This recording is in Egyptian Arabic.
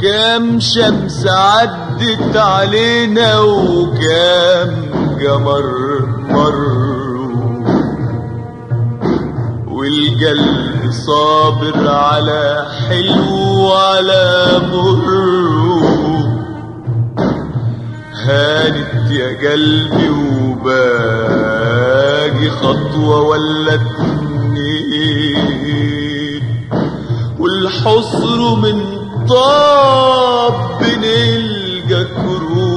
كام شمس عدت علينا وكام قمر مروا والقلب صابر على حلو وعلى مر هانت يا قلبي وباقي خطوة ولا اتنين والحصر من طاب بنلقى كروب